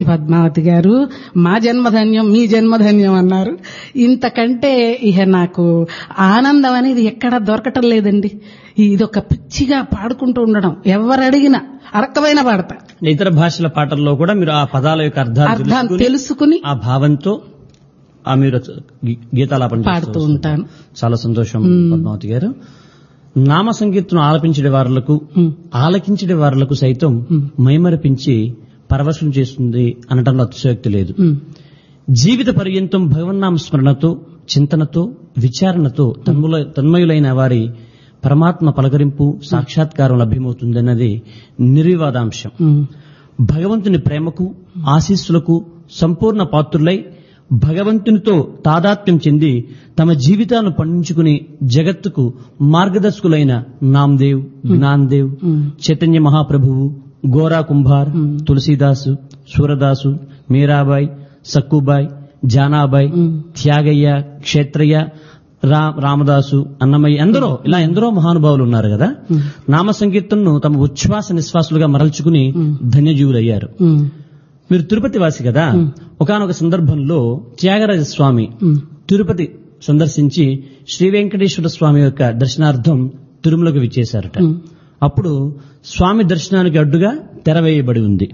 పద్మావతి గారు మా జన్మధన్యం మీ జన్మధన్యం అన్నారు ఇంతకంటే ఇక నాకు ఆనందం అనేది ఎక్కడా దొరకటం లేదండి ఇదొక పిచ్చిగా పాడుకుంటూ ఉండడం ఎవరు అడిగినా అరకమైన పాడతా ఇతర భాషల పాటల్లో కూడా మీరు ఆ పదాల యొక్క అర్థాలు అర్థాలు తెలుసుకుని, తెలుసుకుని ఆ భావంతో ఆ మీరు గీ- గీతాలాపన చేస్తూ పాడుతూ వస్తున్నారు. ఉంటాను చాలా సంతోషం పద్మావతి గారు నామ సంకీర్తనం ఆలపించే వారులకు ఉమ్. ఆలకించే వారులకు సైతం మైమరపించి పరవశం చేస్తుంది అనటంలో అతిశయోక్తి లేదు ఉమ్. జీవిత పర్యంతం భగవన్నామ స్మరణతో చింతనతో విచారణతో తన్ముల తన్మయులైన వారి పరమాత్మ పలకరింపు సాక్షాత్కారం లభ్యమవుతుందన్నది నిర్వివాదాంశం ఉమ్. భగవంతుని ప్రేమకు ఆశీస్సులకు సంపూర్ణ పాత్రులై భగవంతునితో తాదాత్మ్యం చెంది తమ జీవితాలను పండించుకుని జగత్తుకు మార్గదర్శకులైన నామ్దేవ్ జ్ఞాన్దేవ్ చైతన్య మహాప్రభువు గోరా కుంభార్ తులసీదాసు సూరదాసు మీరాబాయ్ సక్కుబాయ్ జానాబాయ్ త్యాగయ్య క్షేత్రయ్య రా రామదాసు అన్నమయ్య ఎందరో ఇలా ఎందరో మహానుభావులు ఉన్నారు కదా నామ సంకీర్తనను తమ ఉచ్ఛ్వాస నిశ్వాసులుగా మరల్చుకుని ధన్యజీవులయ్యారు ఉమ్. మీరు తిరుపతి వాసి కదా ఒకానొక సందర్భంలో త్యాగరాజ స్వామి ఉమ్. తిరుపతి సందర్శించి శ్రీ వెంకటేశ్వర స్వామి యొక్క దర్శనార్థం తిరుమలకు విచ్చేశారట ఉమ్. అప్పుడు స్వామి దర్శనానికి అడ్డుగా తెర వేయబడి ఉంది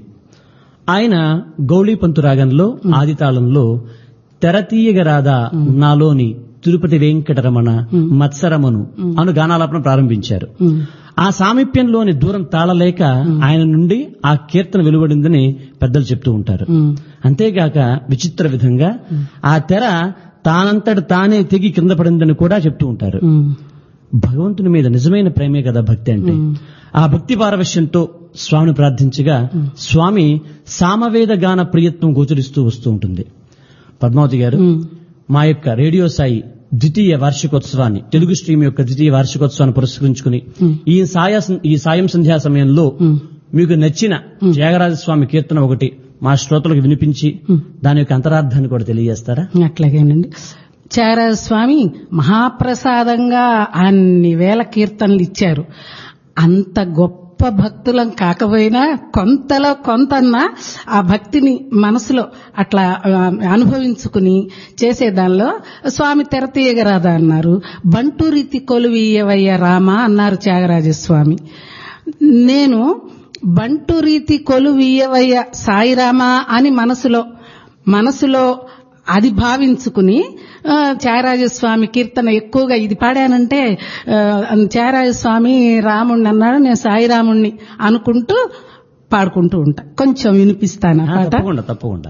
ఆయన గౌళీపంతు రాగంలో ఆదితాళంలో తెర తీయగరాదా నాలోని తిరుపతి వెంకటరమణ మత్సరమను అను గానాలాపన ప్రారంభించారు ఉమ్. ఆ సామీప్యంలోని దూరం తాళలేక ఆయన నుండి ఆ కీర్తన వెలువడిందని పెద్దలు చెప్తూ ఉంటారు ఉమ్. అంతేగాక విచిత్ర విధంగా ఆ తెర తానంతట తానే తెగి కింద పడిందని కూడా చెప్తూ ఉంటారు ఉమ్. భగవంతుని మీద నిజమైన ప్రేమే కదా భక్తి అంటే ఆ భక్తి పారవశ్యంతో స్వామిని ప్రార్థించగా స్వామి సామవేద గాన ప్రియత్వం గోచరిస్తూ వస్తూ ఉంటుంది పద్మావతి గారు ఉమ్. మా యొక్క రేడియో సాయి ద్వితీయ వార్షికోత్సవాన్ని తెలుగు స్ట్రీమ్ యొక్క ద్వితీయ వార్షికోత్సవాన్ని పురస్కరించుకుని ఈ సాయ ఈ సాయం సంధ్యా సమయంలో మీకు నచ్చిన త్యాగరాజ స్వామి కీర్తన ఒకటి మా శ్రోతలకు వినిపించి దాని యొక్క అంతరార్థాన్ని కూడా తెలియజేస్తారా అట్లాగేనండి చారాజ స్వామి మహాప్రసాదంగా అన్ని వేల కీర్తనలు ఇచ్చారు అంత గొప్ప భక్తులం కాకపోయినా కొంతలో కొంతన్నా ఆ భక్తిని మనసులో అట్లా ఆ, అనుభవించుకుని చేసేదానిలో స్వామి తెర తీయగరాదా అన్నారు బంటు రీతి కొలువీయవయ్య రామ అన్నారు త్యాగరాజస్వామి నేను బంటు రీతి కొలువీయవయ్య సాయిరామ అని మనసులో మనసులో అది భావించుకుని ఆ, త్యాగరాజస్వామి కీర్తన ఎక్కువగా ఇది పాడానంటే ఆ, త్యాగరాజస్వామి రాముణ్ణి అన్నాడు నేను సాయిరాముణ్ణి అనుకుంటూ పాడుకుంటూ ఉంటా కొంచెం వినిపిస్తాను ఆ ఆ, పాట తప్పకుండా తప్పకుండా